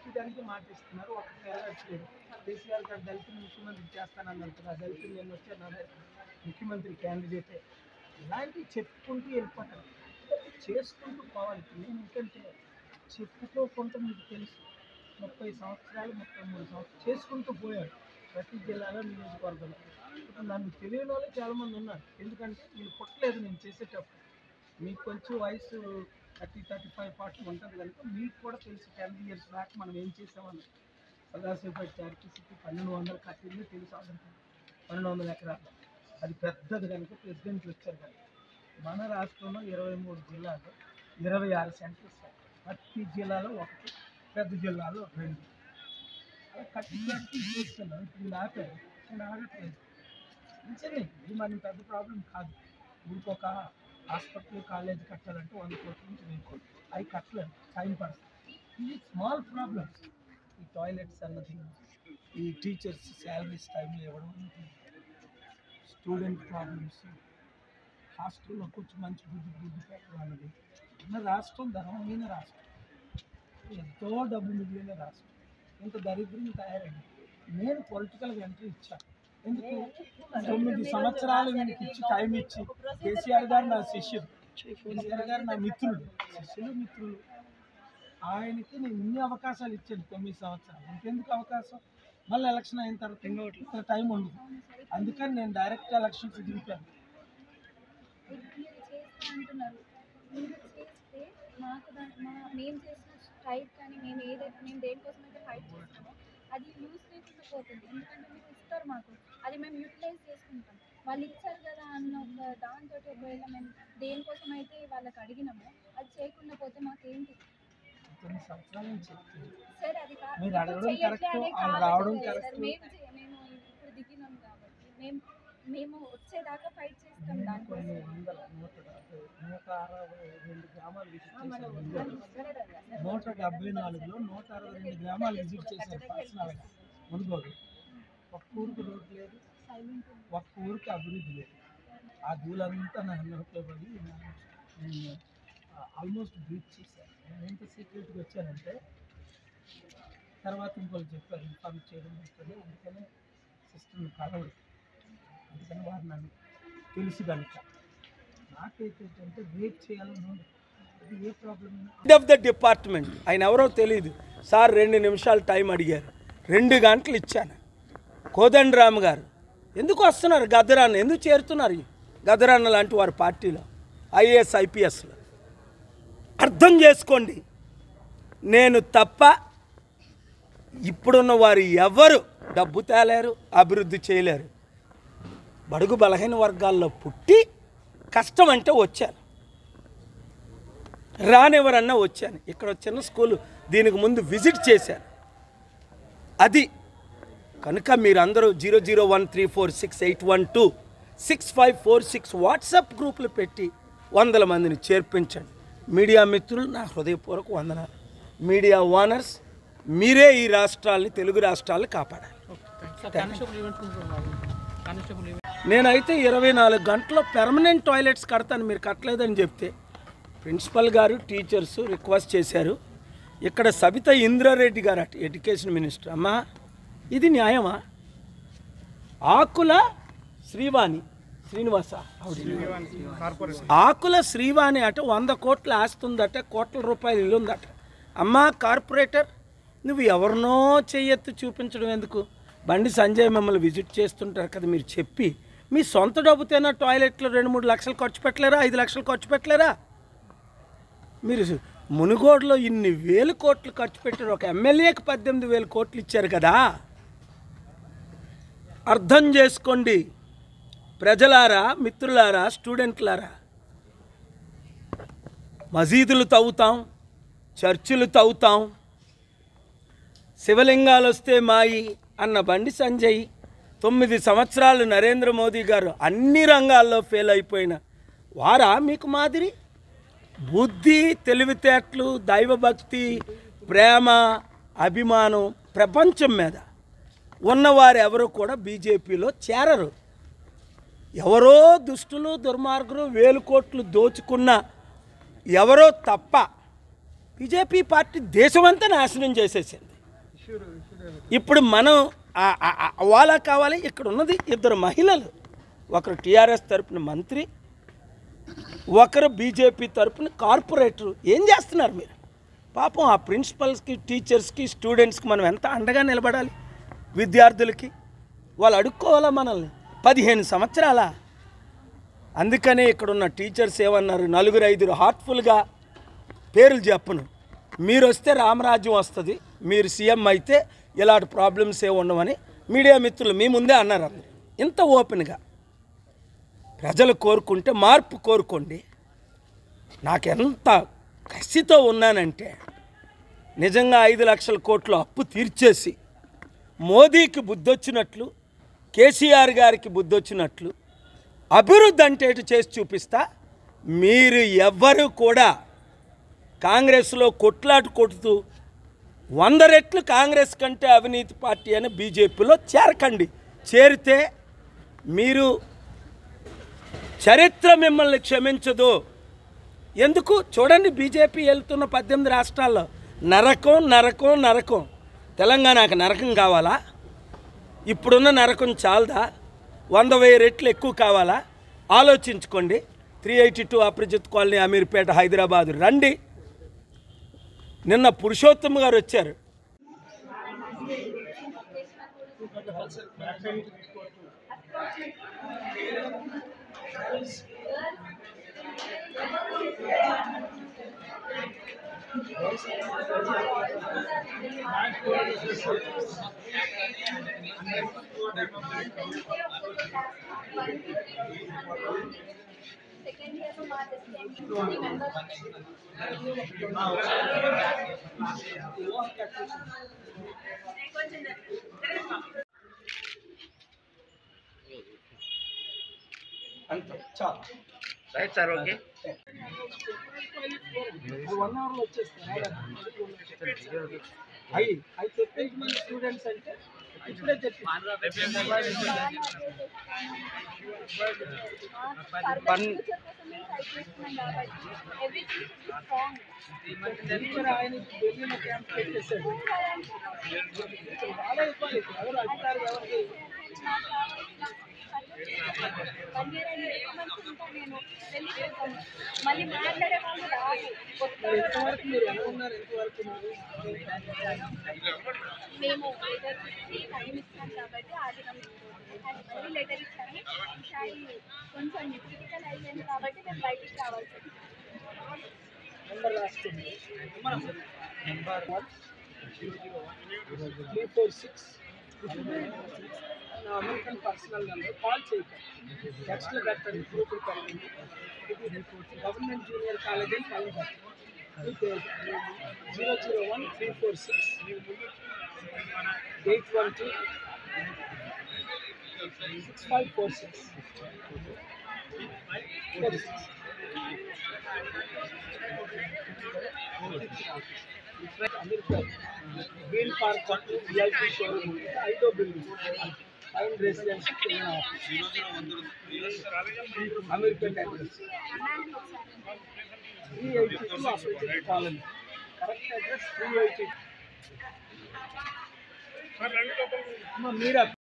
ప్రతిదానికి మాట ఇస్తున్నారు ఒకటి నెరవేర్చలేదు కేసీఆర్ గారు దళితులు ముఖ్యమంత్రి చేస్తానన్నారు కదా దళితులు నేను వచ్చాను అదే ముఖ్యమంత్రి క్యాండిడేటే ఇలాంటివి చెప్పుకుంటూ వెళ్ళిపోతారు చేసుకుంటూ పోవాలి నేను ఎందుకంటే చెప్పుకోకుండా మీకు తెలుసు ముప్పై సంవత్సరాలు ముప్పై మూడు సంవత్సరాలు చేసుకుంటూ పోయాడు ప్రతి జిల్లాలో నియోజకవర్గంలో ఇప్పుడు నన్ను తెలియని వాళ్ళు చాలామంది ఉన్నారు ఎందుకంటే నేను పుట్టలేదు నేను చేసేటప్పుడు మీకు కొంచెం వయసు థర్టీ థర్టీ ఫైవ్ ఫార్టీ ఉంటుంది కనుక మీకు కూడా తెలుసు టెన్ ఇయర్స్ బ్యాక్ మనం ఏం చేసామని సదాశివపేట చారిటీసీకి పన్నెండు వందల కట్టింది తెలుసు అందరికీ పన్నెండు వందల ఎకరాలు అది పెద్దది కనుక ప్రెసిడెంట్ వచ్చారు కనుక మన రాష్ట్రంలో ఇరవై మూడు జిల్లాలు ఇరవై ఆరు సెంటర్స్ ప్రతి జిల్లాలో ఒకటి పెద్ద జిల్లాలో రెండు అలా కట్టి కట్టి చేస్తున్నాం ఇప్పుడు ఆపారు నేను ఆగట్లేదు మంచిది ఇది మన పెద్ద ప్రాబ్లం కాదు ఊరికి ఒక హాస్పిటల్ కాలేజ్ కట్టాలంటే వంద కోట్ల నుంచి వెయ్యి కోట్లు అవి కట్టలేదు టైం పడుతుంది ఇది స్మాల్ ప్రాబ్లమ్స్ ఈ టాయిలెట్స్ అన్నది ఈ టీచర్స్ శాలరీస్ టైంలో ఇవ్వడం అన్నది స్టూడెంట్ ప్రాబ్లమ్స్ హాస్టల్లో కొంచెం మంచి బుద్ధి బుద్ధి పెట్టడం అన్నది మన రాష్ట్రం ధర్మమైన రాష్ట్రం ఎంతో డబ్బు మిగిలిన రాష్ట్రం ఇంత దరిద్రం తయారైంది నేను పొలిటికల్గా ఎంట్రీ ఇచ్చాను ఎందుకు తొమ్మిది సంవత్సరాలు వీనికి ఇచ్చి టైం ఇచ్చి కేసీఆర్ గారు నా శిష్యుడు కేసీఆర్ గారు నా మిత్రుడు శిష్యులు మిత్రులు ఆయనకి నేను ఇన్ని అవకాశాలు ఇచ్చాను తొమ్మిది సంవత్సరాలు ఇంకెందుకు అవకాశం మళ్ళీ ఎలక్షన్ అయిన తర్వాత ఇంకా టైం ఉండదు అందుకని నేను డైరెక్ట్ ఎలక్షన్స్ దిగిపోయాను మీరు చేస్తా అంటున్నారు మీరు చేస్తే మాకు దా- మా మేము చేసిన స్ట్రైక్ కానీ మేము ఏదైతే మేము దేనికోసం అయితే ఫైట్ చేస్తామో అది యూస్ లేకుండా పోతుంది ఎందుకంటే మీరు ఇస్తారు మాకు అది మేము యూటిలైజ్ చేసుకుంటాం వాళ్ళు ఇచ్చారు కదా అన్న ఒక దాంతో ఒకవేళ మేము దేనికోసం అయితే వాళ్ళకి అడిగినామో అది చేయకుండా పోతే మాకేంటి తొమ్మిది సంవత్సరాల నుంచి సరే అది కా- మీరు ఇప్పుడు అడగడం చెయ్యట్లే correct, అనే వాళ్ళు కాదు రావడం కదా సార్. correct. మేము చే- మేము ఇప్పుడు దిగినాం కాబట్టి మేము మేము వచ్చేదాకా ఫైట్ చేస్తాం నేను దానికోసం కొన్ని వందల నూట డెబ్బై నూట అరవై రెండు గ్రామాలు విజిట్ చేశాను ముందు. నూట డెబ్బై నాలుగులో నూట అరవై రెండు గ్రామాలు విజిట్ చేశాను పర్సనల్గా మునుగోడు ఒక్క ఊరికి రోడ్ లేదు సైలెంట్ ఒక్క ఊరికి అభివృద్ధి లేదు ఆ ధూళంతా నా నోట్లో పడి నా- నేను ఆల్మోస్ట్ బ్రీచ్ చేశాను నేను ఎంత సీక్రెట్గా వచ్చానంటే తర్వాత ఇంకోళ్ళు చెప్పారు ఇన్ఫార్మ్ చేయడం వస్తుంది అందుకనే సిస్టమ్ కలవదు అందుకని వారు నన్ను తెలుసు కనుక నాకైతే ఏంటంటే వెయిట్ చేయాలని ఉంది అది a problem head of the department ఆయన ఎవరో తెలియదు సార్ రెండు నిమిషాలు టైం అడిగారు రెండు గంటలు ఇచ్చాను కోదండరామ్ గారు ఎందుకు వస్తున్నారు గద్దరాన్న ఎందుకు చేరుతున్నారు ఈ గద్దరాన్న లాంటి వారి పార్టీలో ఐఏఎస్ ఐపీఎస్లో అర్థం చేసుకోండి నేను తప్ప ఇప్పుడున్న వారు ఎవరు డబ్బు తేలేరు అభివృద్ధి చేయలేరు బడుగు బలహీన వర్గాల్లో పుట్టి కష్టం అంటే వచ్చాను రానివ్వరన్నా వచ్చాను ఇక్కడ చిన్న స్కూల్ దీనికి ముందు విజిట్ చేశాను అది కనుక మీరందరూ zero zero one three four six eight one two six five four six WhatsApp గ్రూపులు పెట్టి వందల మందిని చేర్పించండి మీడియా మిత్రులు నా హృదయపూర్వక వందనాలు మీడియా ఓనర్స్ మీరే ఈ రాష్ట్రాల్ని తెలుగు రాష్ట్రాలను కాపాడాలి నేనైతే ఇరవై నాలుగు గంటల్లో పెర్మనెంట్ టాయిలెట్స్ కడతాను మీరు కట్టలేదని చెప్తే ప్రిన్సిపల్ గారు టీచర్స్ రిక్వెస్ట్ చేశారు ఇక్కడ సబిత ఇంద్రారెడ్డి గారు అటు ఎడ్యుకేషన్ మినిస్టర్ అమ్మా ఇది న్యాయమా ఆకుల శ్రీవాణి శ్రీనివాస ఆవిడ ఆకుల శ్రీవాణి అట వంద కోట్ల ఆస్తుందట కోట్ల రూపాయలు ఇల్లు ఉందట అమ్మా కార్పొరేటర్ నువ్వు ఎవరినో చెయ్యెత్తి చూపించడం ఎందుకు బండి సంజయ్ మమ్మల్ని విజిట్ చేస్తుంటారు కదా మీరు చెప్పి మీ సొంత డబ్బుతేనా టాయిలెట్లో రెండు మూడు లక్షలు ఖర్చు పెట్టలేరా ఐదు లక్షలు ఖర్చు పెట్టలేరా మీరు మునుగోడులో ఇన్ని వేలు కోట్లు ఖర్చు పెట్టారు ఒక ఎమ్మెల్యేకి పద్దెనిమిది వేల కోట్లు ఇచ్చారు కదా అర్థం చేసుకోండి ప్రజలారా మిత్రులారా స్టూడెంట్లారా మసీదులు తవ్వుతాం చర్చిలు తవ్వుతాం శివలింగాలు వస్తే మాయి అన్న బండి సంజయ్ తొమ్మిది సంవత్సరాలు నరేంద్ర మోదీ గారు అన్ని రంగాల్లో ఫెయిల్ అయిపోయిన వారా మీకు మాదిరి బుద్ధి తెలివితేటలు దైవభక్తి ప్రేమ అభిమానం ప్రపంచం మీద ఉన్నవారు ఎవరు కూడా బీజేపీలో చేరరు ఎవరో దుష్టులు దుర్మార్గులు వేలు కోట్లు దోచుకున్న ఎవరో తప్ప బీజేపీ పార్టీ దేశమంతా నాశనం చేసేసింది ఇప్పుడు మనం ఆ- ఆ- ఆ వాళ్ళ కావాలి ఇక్కడ ఉన్నది ఇద్దరు మహిళలు ఒకరు టీఆర్ఎస్ తరపున మంత్రి ఒకరు బీజేపీ తరపున కార్పొరేటర్ ఏం చేస్తున్నారు మీరు పాపం ఆ ప్రిన్సిపల్స్కి టీచర్స్కి స్టూడెంట్స్కి మనం ఎంత అండగా నిలబడాలి విద్యార్థులకి వాళ్ళు అడుక్కోవాలా మనల్ని పదిహేను సంవత్సరాల అందుకనే ఇక్కడ ఉన్న టీచర్స్ ఏమన్నారు నలుగురు ఐదుగురు హార్ట్ఫుల్గా పేర్లు చెప్పను మీరు వస్తే రామరాజ్యం వస్తుంది మీరు సీఎం అయితే ఇలాంటి ప్రాబ్లమ్స్ ఏ ఉండవని మీడియా మిత్రులు మీ ముందే అన్నారు అందరు ఇంత ఓపెన్గా ప్రజలు కోరుకుంటే మార్పు కోరుకోండి నాకెంత కసితో ఉన్నానంటే నిజంగా ఐదు లక్షల కోట్ల అప్పు తీర్చేసి మోదీకి బుద్ధొచ్చినట్లు కేసీఆర్ గారికి బుద్ధొచ్చినట్లు అభివృద్ధి అంటే ఇటు చేసి చూపిస్తా మీరు ఎవ్వరూ కూడా కాంగ్రెస్లో కొట్లాట కొడుతూ వంద రెట్లు కాంగ్రెస్ కంటే అవినీతి పార్టీ అని బీజేపీలో చేరకండి చేరితే మీరు చరిత్ర మిమ్మల్ని క్షమించదు ఎందుకు చూడండి బీజేపీ వెళ్తున్న పద్దెనిమిది రాష్ట్రాల్లో నరకం నరకం నరకం తెలంగాణకు నరకం కావాలా ఇప్పుడున్న నరకం చాలదా వంద వెయ్యి రెట్లు ఎక్కువ కావాలా ఆలోచించుకోండి three eighty two Aprajit colony Ameerpet Hyderabad రండి నిన్న పురుషోత్తమ్ గారు వచ్చారు సెకండ్ ఇయర్ మా అసిస్టెంట్ మెంబర్స్ అంతే చాలు రైట్ సార్ ఓకే వన్ అవర్లో వచ్చేస్తారు అవి అవి తెప్పించమని స్టూడెంట్స్ అంటే ఇప్పుడే తెప్పి టీచర్ ఆయన ఢిల్లీలో క్యాంప్ పెట్టేశాడు చాలా ఇబ్బంది ఎవరు అధికారులు ఎవరికి మళ్ళీ మాట్లాడే వాళ్ళు రాదు మరి ఎంతవరకు మీరు ఎలా ఉన్నారు ఎంతవరకు మీరు మేము లెటర్ ఇచ్చి టైం ఇస్తాం కాబట్టి ఆగినాం కానీ మళ్ళీ లెటర్ ఇచ్చాము ఈసారి కొంచెం క్రిటికల్ అయ్యింది కాబట్టి మేము బయటికి రావాల్సి వచ్చింది నెంబర్ రాస్తుంది త్రీ ఫోర్ సిక్స్ నా అమెరికన్ పర్సనల్ నెంబర్ కాల్ చేయకండి టెక్స్ట్లో పెట్టండి గ్రూపులు పెట్టండి ఇది గవర్నమెంట్ జూనియర్ కాలేజ్ అని కాల్ పెట్టండి zero zero one three four six eight one two six five four six green park VIP showroom ఐదో బిల్డింగ్ పైన residence American address three eighty two opposite colony correct address three eighty మీరు